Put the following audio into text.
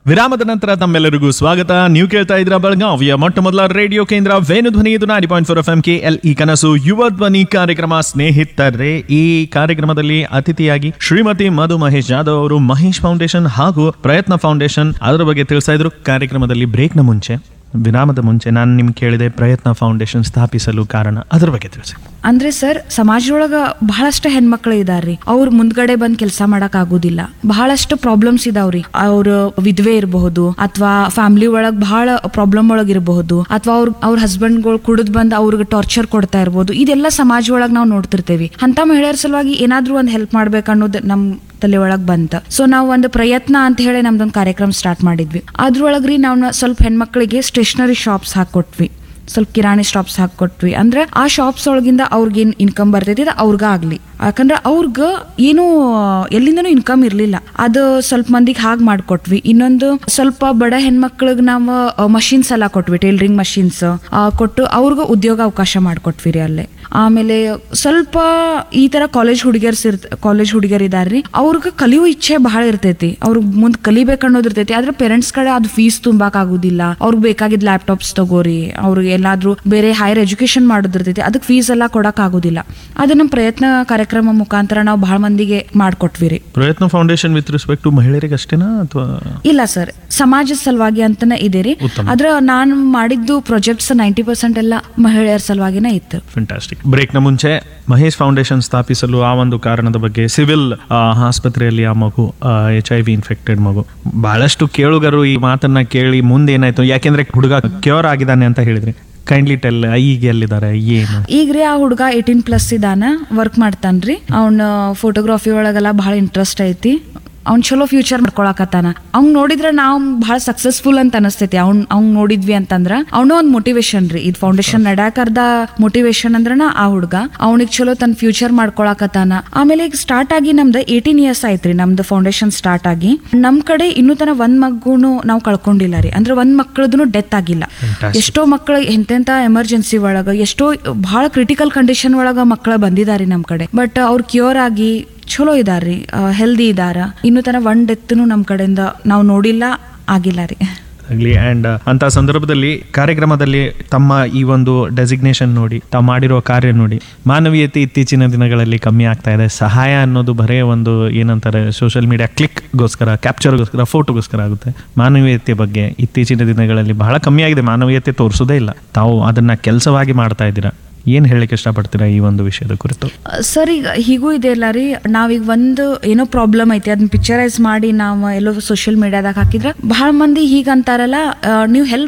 ವಿರಾಮದ ನಂತರ ತಮ್ಮೆಲ್ಲರಿಗೂ ಸ್ವಾಗತ ನೀವು ಕೇಳ್ತಾ ಇದ್ರ ಬೆಳಗಾವಿಯ ಮೊಟ್ಟ ಮೊದಲ ರೇಡಿಯೋ ಕೇಂದ್ರ ವೇಣು ಧ್ವನಿ ಇದು ನಾಡಿ point four F M K L E ಕನಸು ಯುವ ಧ್ವನಿ ಕಾರ್ಯಕ್ರಮ ಸ್ನೇಹಿತರೆ ಈ ಕಾರ್ಯಕ್ರಮದಲ್ಲಿ ಅತಿಥಿಯಾಗಿ ಶ್ರೀಮತಿ ಮಧು ಮಹೇಶ್ ಜಾಧವ್ ಅವರು ಮಹೇಶ್ ಫೌಂಡೇಶನ್ ಹಾಗೂ ಪ್ರಯತ್ನ ಫೌಂಡೇಶನ್ ಅದರ ಬಗ್ಗೆ ತಿಳಿಸ್ತಾ ಇದ್ರು ಕಾರ್ಯಕ್ರಮದಲ್ಲಿ ಬ್ರೇಕ್ನ ಮುಂಚೆ ವಿರಾಮದ ಮುಂಚೆ ನಾನು ನಿಮ್ಗೆ ಕೇಳಿದೆ ಪ್ರಯತ್ನ ಫೌಂಡೇಶನ್ ಸ್ಥಾಪಿಸಲು ಕಾರಣ ಅದರ ಬಗ್ಗೆ ತಿಳಿಸಿ ಅಂದ್ರೆ ಸರ್ ಸಮಾಜದೊಳಗ ಬಹಳಷ್ಟು ಹೆಣ್ಮಕ್ಳು ಇದಾರ್ರಿ ಅವ್ರ ಮುಂದ್ಗಡೆ ಬಂದ್ ಕೆಲಸ ಮಾಡಕ್ ಆಗುದಿಲ್ಲ ಬಹಳಷ್ಟು ಪ್ರಾಬ್ಲಮ್ಸ್ ಇದಾವ್ರಿ ಅವ್ರ ವಿಧವೆ ಇರಬಹುದು ಅಥವಾ ಫ್ಯಾಮಿಲಿ ಒಳಗ್ ಬಹಳ ಪ್ರಾಬ್ಲಮ್ ಒಳಗ್ ಇರಬಹುದು ಅಥವಾ ಅವ್ರ ಅವ್ರ ಹಸ್ಬೆಂಡ್ಗಳು ಕುಡಿದ್ ಬಂದ್ ಅವ್ರಿಗೆ ಟಾರ್ಚರ್ ಕೊಡ್ತಾ ಇರ್ಬೋದು ಇದೆಲ್ಲ ಸಮಾಜ ಒಳಗ್ ನಾವು ನೋಡ್ತಿರ್ತೇವಿ ಅಂತ ಮಹಿಳೆಯರ ಸಲುವಾಗಿ ಏನಾದ್ರೂ ಒಂದ್ ಹೆಲ್ಪ್ ಮಾಡ್ಬೇಕು ಅನ್ನೋದು ನಮ್ ತಲೆ ಒಳಗ್ ಬಂತ ಸೊ ನಾವು ಒಂದು ಪ್ರಯತ್ನ ಅಂತ ಹೇಳಿ ನಮ್ದೊಂದು ಕಾರ್ಯಕ್ರಮ ಸ್ಟಾರ್ಟ್ ಮಾಡಿದ್ವಿ ಅದ್ರೊಳಗ್ರಿ ನಾವು ಸ್ವಲ್ಪ ಹೆಣ್ಮಕ್ಳಿಗೆ ಸ್ಟೇಷನರಿ ಶಾಪ್ಸ್ ಹಾಕೊಟ್ವಿ ಸ್ವಲ್ಪ ಕಿರಾಣಿ ಶಾಪ್ಸ್ ಹಾಕೊಟ್ವಿ ಅಂದ್ರೆ ಆ ಶಾಪ್ಸ್ ಒಳಗಿಂದ ಅವ್ರಿಗೇನ್ ಇನ್ಕಮ್ ಬರ್ತೈತಿ ಅದು ಅವ್ರಿಗ ಆಗ್ಲಿ ಯಾಕಂದ್ರೆ ಅವ್ರಿಗ ಏನು ಎಲ್ಲಿಂದನೂ ಇನ್ಕಮ್ ಇರ್ಲಿಲ್ಲ ಅದು ಸ್ವಲ್ಪ ಮಂದಿಗೆ ಹಾಗೆ ಮಾಡ್ಕೊಟ್ವಿ ಇನ್ನೊಂದು ಸ್ವಲ್ಪ ಬಡ ಹೆಣ್ಮಕ್ಳಿಗೆ ನಾವು ಮಷಿನ್ಸ್ ಎಲ್ಲ ಕೊಟ್ವಿ ಟೈಲರಿಂಗ್ ಮಷಿನ್ಸ್ ಕೊಟ್ಟು ಅವ್ರಿಗೂ ಉದ್ಯೋಗ ಅವಕಾಶ ಮಾಡ್ಕೊಟ್ವಿ ರೀ ಅಲ್ಲೇ ಆಮೇಲೆ ಸ್ವಲ್ಪ ಈ ತರ ಕಾಲೇಜ್ ಹುಡುಗಿಯರ್ಸ್ ಇರ್ತ ಕಾಲೇಜ್ ಹುಡುಗಿಯರ್ ಇದಾರ್ರಿ ಅವ್ರಿಗೆ ಕಲಿಯೋ ಇಚ್ಛೆ ಬಹಳ ಇರ್ತೈತಿ ಅವ್ರಿಗೆ ಮುಂದ್ ಕಲಿಬೇಕು ಅನ್ನೋದು ಇರ್ತೈತಿ ಆದ್ರೆ ಪೇರೆಂಟ್ಸ್ ಕಡೆ ಅದು ಫೀಸ್ ತುಂಬಾಕ್ ಆಗುದಿಲ್ಲ ಅವ್ರಿಗೆ ಬೇಕಾಗಿದ್ ಲ್ಯಾಪ್ಟಾಪ್ಸ್ ತಗೋರಿ ಅವ್ರಿಗೆ ಎಲ್ಲಾದ್ರೂ ಬೇರೆ ಹೈಯರ್ ಎಜುಕೇಶನ್ ಮಾಡೋದಿರ್ತೈತಿ ಅದಕ್ಕೆ ಫೀಸ್ ಎಲ್ಲ ಕೊಡಕ್ ಆಗುದಿಲ್ಲ ಅದು ನಮ್ಮ ಪ್ರಯತ್ನ ಕಾರ್ಯಕ್ರಮ ಮುಖಾಂತರ ನಾವು ಬಹಳ ಮಂದಿಗೆ ಮಾಡ್ಕೊಟ್ವಿ ರೀ ಪ್ರಯತ್ನ ಫೌಂಡೇಶನ್ ವಿತ್ ರೆಸ್ಪೆಕ್ಟ್ ಟು ಮಹಿಳೆಯರಿಗೆ ಅಷ್ಟೇನಾ ಅಥವಾ ಇಲ್ಲ ಸರ್ ಸಮಾಜದ ಸಲುವಾಗಿ ಅಂತಾನೆ ಇದೆ ರೀ ಉತ್ತಮ. ಆದ್ರೆ ನಾನು ಮಾಡಿದ್ದು ಪ್ರಾಜೆಕ್ಟ್ಸ್ ನೈಂಟಿ ಪರ್ಸೆಂಟ್ ಎಲ್ಲ ಮಹಿಳೆಯರ ಸಲುವಾಗಿನೇ ಇತ್ತು ಫ್ಯಾಂಟಾಸ್ಟಿಕ್ ಬ್ರೇಕ್ನ ಮುಂಚೆ ಮಹೇಶ್ ಫೌಂಡೇಶನ್ ಸ್ಥಾಪಿಸಲು ಆ ಒಂದು ಕಾರಣದ ಬಗ್ಗೆ ಸಿವಿಲ್ ಆಸ್ಪತ್ರೆಯಲ್ಲಿ ಆ ಮಗು ಎಚ್ ಐ ವಿ ಇನ್ಫೆಕ್ಟೆಡ್ ಮಗು ಬಹಳಷ್ಟು ಕೇಳುಗರು ಈ ಮಾತನ್ನ ಕೇಳಿ ಮುಂದೆ ಏನಾಯ್ತು ಯಾಕೆಂದ್ರೆ ಹುಡುಗ ಕ್ಯೂರ್ ಆಗಿದ್ದಾನೆ ಅಂತ ಹೇಳಿದ್ರಿ ಕೈಂಡ್ಲಿ ಟೆಲ್ ಈಗ ಎಲ್ಲಿದ್ದಾರೆ ಏನು ಈಗ ರೀ ಆ ಹುಡುಗ ಏಯ್ಟೀನ್ ಪ್ಲಸ್ ಇದಾನ ವರ್ಕ್ ಮಾಡ್ತಾನ್ರಿ ಅವ್ನ ಫೋಟೋಗ್ರಫಿ ಒಳಗೆಲ್ಲ ಬಹಳ ಇಂಟ್ರೆಸ್ಟ್ ಐತಿ ಅವ್ನ್ ಚಲೋ ಫ್ಯೂಚರ್ ಮಾಡ್ಕೊಳಕತ್ತಾನ ಅವ್ನ್ ನೋಡಿದ್ರೆ ನಾವು ಬಹಳ ಸಕ್ಸಸ್ಫುಲ್ ಅಂತ ಅನಸ್ತೈತಿ ಅವ್ನ್ ಅವ್ನ್ ನೋಡಿದ್ವಿ ಅಂತಂದ್ರ ಅವನು ಒಂದ್ ಮೋಟಿವೇಶನ್ ರೀ ಇದು ಫೌಂಡೇಶನ್ ನಡ್ಯಾಕರ್ದ ಮೋಟಿವೇಶನ್ ಅಂದ್ರನ ಆ ಹುಡುಗ ಅವ್ನಿಗೆ ಚಲೋ ತನ್ನ ಫ್ಯೂಚರ್ ಮಾಡ್ಕೊಳಕತ್ತಾನ ಆಮೇಲೆ ಈಗ ಸ್ಟಾರ್ಟ್ ಆಗಿ ನಮ್ದು ಏಯ್ಟೀನ್ ಇಯರ್ಸ್ ಆಯ್ತ್ರಿ ನಮ್ದು ಫೌಂಡೇಶನ್ ಸ್ಟಾರ್ಟ್ ಆಗಿ ನಮ್ ಕಡೆ ಇನ್ನೂ ತನ ಒಂದ್ ಮಗುನು ನಾವು ಕಳ್ಕೊಂಡಿಲ್ಲ ರೀ ಅಂದ್ರೆ ಒಂದ್ ಮಕ್ಕಳದು ಡೆತ್ ಆಗಿಲ್ಲ Fantastic. ಎಷ್ಟೋ ಮಕ್ಕಳು ಎಂತೆಂತ ಎಮರ್ಜೆನ್ಸಿ ಒಳಗ ಎಷ್ಟೋ ಬಹಳ ಕ್ರಿಟಿಕಲ್ ಕಂಡೀಷನ್ ಒಳಗ ಮಕ್ಕಳು ಬಂದಿದ್ದಾರೆ ನಮ್ಮ ಕಡೆ ಬಟ್ ಅವ್ರು ಕ್ಯೂರ್ ಆಗಿ ಚಲೋ ಇದಾರ್ರಿ ಹೆಲ್ದಿ ಇದಾರ ಇನ್ನು ತನ ಒನ್ ಡೆತ್ನು ನಮ್ಮ ಕಡೆಯಿಂದ ನಾವು ನೋಡಿಲ್ಲ ಆಗಿಲ್ಲ ರೀ ಆಗಲಿ ಆ್ಯಂಡ್ ಅಂತ ಸಂದರ್ಭದಲ್ಲಿ ಕಾರ್ಯಕ್ರಮದಲ್ಲಿ ತಮ್ಮ ಈ ಒಂದು ಡೆಸಿಗ್ನೇಷನ್ ನೋಡಿ ತಾವು ಮಾಡಿರೋ ಕಾರ್ಯ ನೋಡಿ ಮಾನವೀಯತೆ ಇತ್ತೀಚಿನ ದಿನಗಳಲ್ಲಿ ಕಮ್ಮಿ ಆಗ್ತಾ ಇದೆ ಸಹಾಯ ಅನ್ನೋದು ಬರೇ ಒಂದು ಏನಂತಾರೆ ಸೋಷಿಯಲ್ ಮೀಡಿಯಾ ಕ್ಲಿಕ್ಗೋಸ್ಕರ ಕ್ಯಾಪ್ಚರ್ಗೋಸ್ಕರ ಫೋಟೋಗೋಸ್ಕರ ಆಗುತ್ತೆ ಮಾನವೀಯತೆ ಬಗ್ಗೆ ಇತ್ತೀಚಿನ ದಿನಗಳಲ್ಲಿ ಬಹಳ ಕಮ್ಮಿ ಆಗಿದೆ ಮಾನವೀಯತೆ ತೋರಿಸೋದೇ ಇಲ್ಲ ತಾವು ಅದನ್ನ ಕೆಲಸವಾಗಿ ಮಾಡ್ತಾ ಇದ್ದೀರಾ ಏನು ಹೇಳಕ್ಕೆ ಇಷ್ಟಪಡ್ತೀರಾ ಈ ಒಂದು ವಿಷಯದ ಕುರಿತು ಸರ್ ಈಗ ಹೀಗೂ ಇದೆ ಅಲ್ಲ ರೀ ನಾವೀಗ ಒಂದು ಏನೋ ಪ್ರಾಬ್ಲಮ್ ಐತಿ ಅದನ್ನ ಪಿಕ್ಚರೈಸ್ ಮಾಡಿ ನಾವು ಎಲ್ಲೋ ಸೋಷಿಯಲ್ ಮೀಡಿಯಾದಾಗ ಹಾಕಿದ್ರೆ ಬಹಳ ಮಂದಿ ಹೀಗಂತಾರಲ್ಲ ನೀವು ಹೆಲ್ಪ್